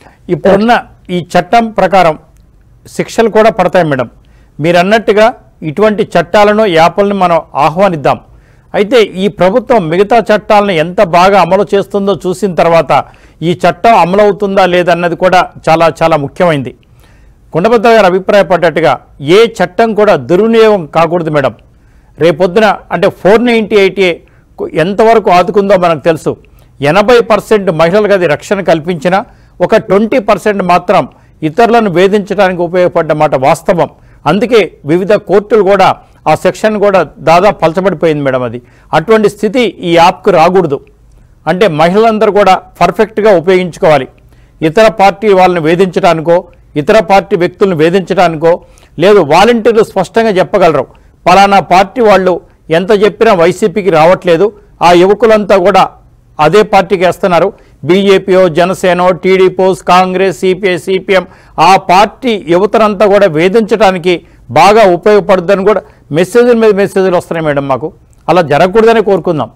ఇప్పుడున్న ఈ చట్టం ప్రకారం శిక్షలు కూడా పడతాయి మేడం మీరు అన్నట్టుగా ఇటువంటి చట్టాలను యాప్లను మనం ఆహ్వానిద్దాం అయితే ఈ ప్రభుత్వం మిగతా చట్టాలను ఎంత బాగా అమలు చేస్తుందో చూసిన తర్వాత ఈ చట్టం అమలవుతుందా లేదన్నది కూడా చాలా చాలా ముఖ్యమైంది కుండభద్ర గారు అభిప్రాయపడ్డట్టుగా ఏ చట్టం కూడా దుర్వినియోగం కాకూడదు మేడం రేపొద్దున అంటే ఫోర్ నైంటీ ఎయిటీ ఎంతవరకు ఆదుకుందో మనకు తెలుసు ఎనభై పర్సెంట్ మహిళలకు అది రక్షణ కల్పించిన ఒక ట్వంటీ పర్సెంట్ మాత్రం ఇతరులను వేధించడానికి ఉపయోగపడ్డ మాట వాస్తవం అందుకే వివిధ కోర్టులు కూడా ఆ సెక్షన్ కూడా దాదాపు పలచబడిపోయింది మేడం అది అటువంటి స్థితి ఈ యాప్కు రాకూడదు అంటే మహిళలందరూ కూడా పర్ఫెక్ట్గా ఉపయోగించుకోవాలి ఇతర పార్టీ వాళ్ళని వేధించడానికో ఇతర పార్టీ వ్యక్తులను వేధించడానికో లేదు వాలంటీర్లు స్పష్టంగా చెప్పగలరు పలానా పార్టీ వాళ్ళు ఎంత చెప్పినా వైసీపీకి రావట్లేదు ఆ యువకులంతా కూడా అదే పార్టీకి వేస్తున్నారు బీజేపీయో జనసేనో టీడీపీస్ కాంగ్రెస్ సిపిఐ సిపిఎం ఆ పార్టీ యువతనంతా కూడా వేధించడానికి బాగా ఉపయోగపడుతుందని కూడా మెసేజ్ల మీద మెసేజ్లు వస్తున్నాయి మేడం మాకు అలా జరగకూడదని కోరుకుందాం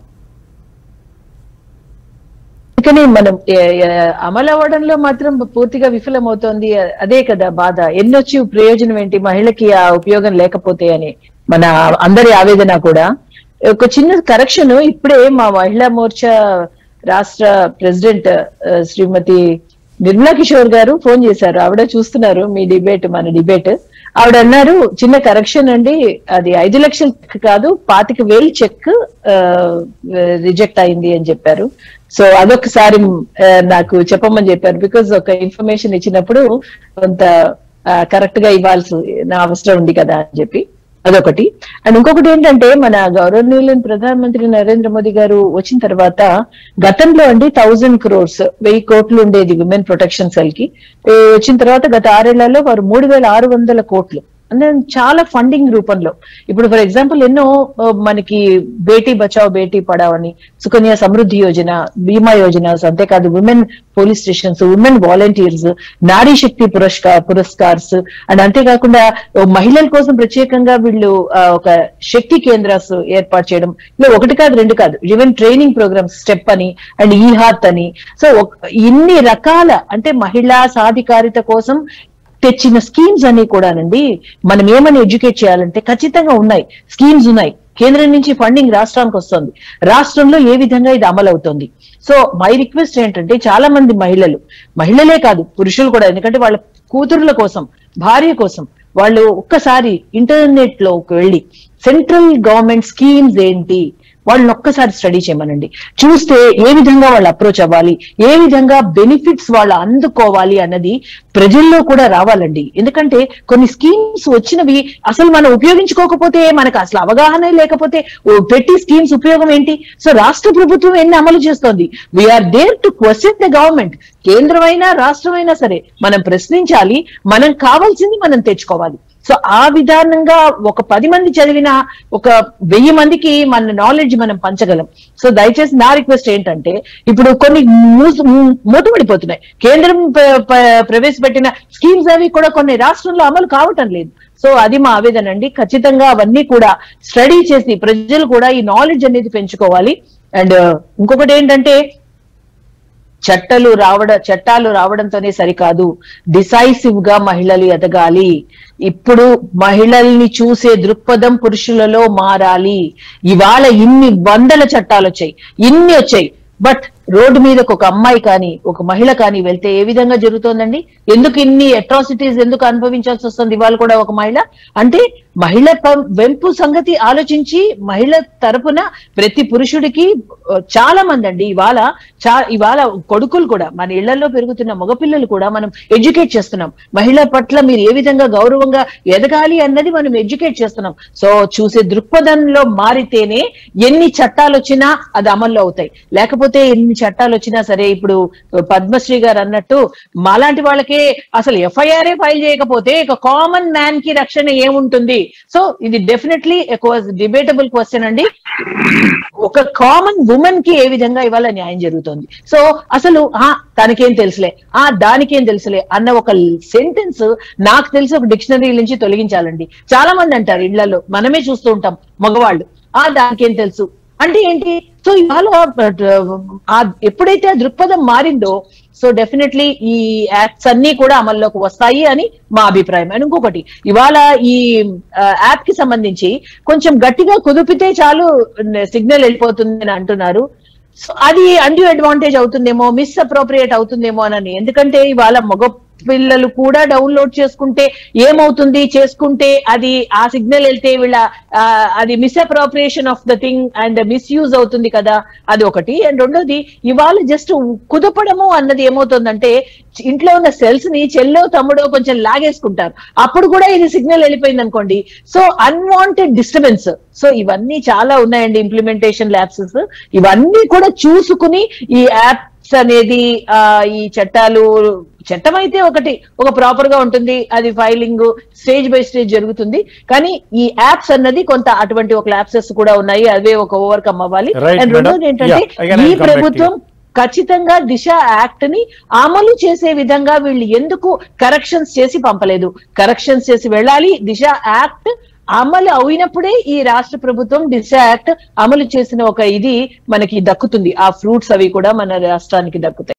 అందుకని మనం ఏ- ఏ- అమలు అవ్వడంలో మాత్రం పూర్తిగా విఫలమవుతోంది అదే కదా బాధ ఎన్నొచ్చి ప్రయోజనం ఏంటి మహిళకి ఆ ఉపయోగం లేకపోతే అని మన అందరి ఆవేదన కూడా ఒక చిన్న కరెక్షన్ ఇప్పుడే మా మహిళా మోర్చా రాష్ట్ర ప్రెసిడెంట్ ఆ, శ్రీమతి నిర్మలా కిషోర్ గారు ఫోన్ చేశారు ఆవిడ చూస్తున్నారు మీ డిబేట్ మన డిబేట్ ఆవిడ అన్నారు చిన్న కరెక్షన్ అండి అది ఐదు లక్షల చెక్ కాదు పాతిక వేలు చెక్ రిజెక్ట్ అయింది అని చెప్పారు సో అదొకసారి ఆ, నాకు చెప్పమని చెప్పారు బికాజ్ ఒక ఇన్ఫర్మేషన్ ఇచ్చినప్పుడు కొంత కరెక్ట్ గా ఇవ్వాల్సి నా అవసరం ఉంది కదా అని చెప్పి అదొకటి అండ్ ఇంకొకటి ఏంటంటే మన గౌరవనీయులైన ప్రధానమంత్రి నరేంద్ర మోదీ గారు వచ్చిన తర్వాత గతంలో అండి థౌజండ్ క్రోర్స్ వెయ్యి కోట్లు ఉండేది విమెన్ ప్రొటెక్షన్ సెల్ కి ఏ, వచ్చిన తర్వాత గత ఆరేళ్లలో వారు మూడు వేల ఆరు వందల కోట్లు అంటే చాలా ఫండింగ్ రూపంలో ఇప్పుడు ఫర్ ఎగ్జాంపుల్ ఎన్నో ఆ, మనకి బేటీ బచావ్ బేటీ పడావ్ అని సుకన్య సమృద్ధి యోజన బీమా యోజన అంతేకాదు women police stations women volunteers Nari Shakti Puraskar పురస్కార్స్ and అంతేకాకుండా ఓ మహిళల కోసం ప్రత్యేకంగా వీళ్ళు ఆ, ఒక శక్తి కేంద్రాస్ ఏర్పాటు చేయడం ఇలా ఒకటి కాదు రెండు కాదు ఈవెన్ ట్రైనింగ్ ప్రోగ్రామ్స్ స్టెప్ అని అండ్ ఈ హార్ట్ అని సో ఒక- ఇన్ని రకాల అంటే మహిళా సాధికారిత కోసం తెచ్చిన స్కీమ్స్ అన్ని కూడానండి మనం ఏమని ఎడ్యుకేట్ చేయాలంటే ఖచ్చితంగా ఉన్నాయి స్కీమ్స్ ఉన్నాయి కేంద్రం నుంచి ఫండింగ్ రాష్ట్రానికి వస్తుంది రాష్ట్రంలో ఏ విధంగా ఇది అమలు అవుతుంది సో మై రిక్వెస్ట్ ఏంటంటే చాలా మంది మహిళలు మహిళలే కాదు పురుషులు కూడా ఎందుకంటే వాళ్ళ కూతురుల కోసం భార్య కోసం వాళ్ళు ఒక్కసారి ఇంటర్నెట్ లోకి వెళ్ళి సెంట్రల్ గవర్నమెంట్ స్కీమ్స్ ఏంటి వాళ్ళని ఒక్కసారి స్టడీ చేయమనండి చూస్తే ఏ విధంగా వాళ్ళు అప్రోచ్ అవ్వాలి ఏ విధంగా బెనిఫిట్స్ వాళ్ళు అందుకోవాలి అన్నది ప్రజల్లో కూడా రావాలండి ఎందుకంటే కొన్ని స్కీమ్స్ వచ్చినవి అసలు మనం ఉపయోగించుకోకపోతే మనకు అసలు అవగాహన లేకపోతే ఓ పెట్టి స్కీమ్స్ ఉపయోగం ఏంటి సో రాష్ట్ర ప్రభుత్వం ఎన్ని అమలు చేస్తోంది we are there to question the government కేంద్రమైనా రాష్ట్రమైనా సరే మనం ప్రశ్నించాలి మనం కావాల్సింది మనం తెచ్చుకోవాలి సో ఆ విధానంగా ఒక పది మంది చదివిన ఒక వెయ్యి మందికి మన నాలెడ్జ్ మనం పంచగలం సో దయచేసి నా రిక్వెస్ట్ ఏంటంటే ఇప్పుడు కొన్ని మూసు- మూ- మూతపడిపోతున్నాయి కేంద్రం ప్ర- ప్ర- ప్రవేశపెట్టిన స్కీమ్స్ అవి కూడా కొన్ని రాష్ట్రంలో అమలు కావటం లేదు సో అది మా ఆవేదన అండి ఖచ్చితంగా అవన్నీ కూడా స్టడీ చేసి ప్రజలు కూడా ఈ నాలెడ్జ్ అనేది పెంచుకోవాలి అండ్ ఇంకొకటి ఏంటంటే చట్టాలు రావడ చట్టాలు రావడంతోనే సరికాదు డిసైసివ్ గా మహిళలు ఎదగాలి ఇప్పుడు మహిళల్ని చూసే దృక్పథం పురుషులలో మారాలి ఇవాళ ఇన్ని వందల చట్టాలు వచ్చాయి ఇన్ని వచ్చాయి బట్ రోడ్డు మీదకి ఒక అమ్మాయి కానీ ఒక మహిళ కానీ వెళ్తే ఏ విధంగా జరుగుతోందండి ఎందుకు ఇన్ని అట్రాసిటీస్ ఎందుకు అనుభవించాల్సి వస్తుంది ఇవాళ కూడా ఒక మహిళ అంటే మహిళ ప- వెంపు సంగతి ఆలోచించి మహిళ తరపున ప్రతి పురుషుడికి ఆ, చాలా మంది అండి ఇవాళ చా ఇవాళ కొడుకులు కూడా మన ఇళ్లలో పెరుగుతున్న మగపిల్లలు కూడా మనం ఎడ్యుకేట్ చేస్తున్నాం మహిళ పట్ల మీరు ఏ విధంగా గౌరవంగా ఎదగాలి అన్నది మనం ఎడ్యుకేట్ చేస్తున్నాం సో చూసే దృక్పథంలో మారితేనే ఎన్ని చట్టాలు వచ్చినా అది అమల్లో అవుతాయి లేకపోతే ఎన్ని చట్టాలు వచ్చినా సరే ఇప్పుడు పద్మశ్రీ గారు అన్నట్టు మాలాంటి వాళ్ళకే అసలు ఎఫ్ఐఆర్ ఫైల్ చేయకపోతే ఇక కామన్ మ్యాన్ కి రక్షణ ఏముంటుంది సో ఇది డెఫినెట్లీ డిబేటబుల్ క్వశ్చన్ అండి ఒక కామన్ ఉమెన్ కి ఏ విధంగా ఇవాళ న్యాయం జరుగుతుంది సో అసలు ఆ తనకేం తెలుసులే ఆ దానికేం తెలుసులే అన్న ఒక సెంటెన్స్ నాకు తెలిసి ఒక డిక్షనరీ నుంచి తొలగించాలండి చాలా మంది అంటారు ఇళ్లలో మనమే చూస్తూ ఉంటాం మగవాళ్ళు ఆ దానికేం తెలుసు అంటే ఏంటి సో ఇవాళ ఆ ఎప్పుడైతే ఆ దృక్పథం మారిందో సో డెఫినెట్లీ ఈ యాప్స్ అన్ని కూడా అమల్లోకి వస్తాయి అని మా అభిప్రాయం అండ్ ఇంకొకటి ఇవాళ ఈ యాప్ కి సంబంధించి కొంచెం గట్టిగా కుదిపితే చాలు సిగ్నల్ వెళ్ళిపోతుంది అని అంటున్నారు సో అది అండ్యూ అడ్వాంటేజ్ అవుతుందేమో మిస్ అప్రోప్రియేట్ అవుతుందేమో అని ఎందుకంటే ఇవాళ మగ పిల్లలు కూడా డౌన్లోడ్ చేసుకుంటే ఏమవుతుంది చేసుకుంటే అది ఆ సిగ్నల్ వెళ్తే వీళ్ళ ఆ, అది misappropriation of the thing and misuse అవుతుంది కదా అది ఒకటి అండ్ రెండోది ఇవాళ జస్ట్ కుదపడము అన్నది ఏమవుతుందంటే ఇంట్లో ఉన్న సెల్స్ ని చెల్లో తమ్ముడో కొంచెం లాగేసుకుంటారు అప్పుడు కూడా ఇది సిగ్నల్ వెళ్ళిపోయింది అనుకోండి సో అన్వాంటెడ్ డిస్టర్బెన్స్ సో ఇవన్నీ చాలా ఉన్నాయండి ఇంప్లిమెంటేషన్ ల్యాబ్సెస్ ఇవన్నీ కూడా చూసుకుని ఈ యాప్స్ అనేది ఆ ఈ చట్టాలు చట్టం అయితే ఒకటి ఒక ప్రాపర్ గా ఉంటుంది అది ఫైలింగ్ స్టేజ్ బై స్టేజ్ జరుగుతుంది కానీ ఈ యాప్స్ అన్నది కొంత అటువంటి ఒక ల్యాప్సెస్ కూడా ఉన్నాయి అవే ఒక ఓవర్కమ్ అవ్వాలి Right, అండ్ madam. రెండోది ఏంటంటే Yeah, again I'll ఈ come back to ప్రభుత్వం ఖచ్చితంగా దిశ యాక్ట్ ని అమలు చేసే విధంగా వీళ్ళు ఎందుకు కరెక్షన్స్ చేసి పంపలేదు కరెక్షన్స్ చేసి వెళ్ళాలి దిశ యాక్ట్ అమలు అయినప్పుడే ఈ రాష్ట్ర ప్రభుత్వం దిశ యాక్ట్ అమలు చేసిన ఒక ఇది మనకి దక్కుతుంది ఆ ఫ్రూట్స్ అవి కూడా మన రాష్ట్రానికి దక్కుతాయి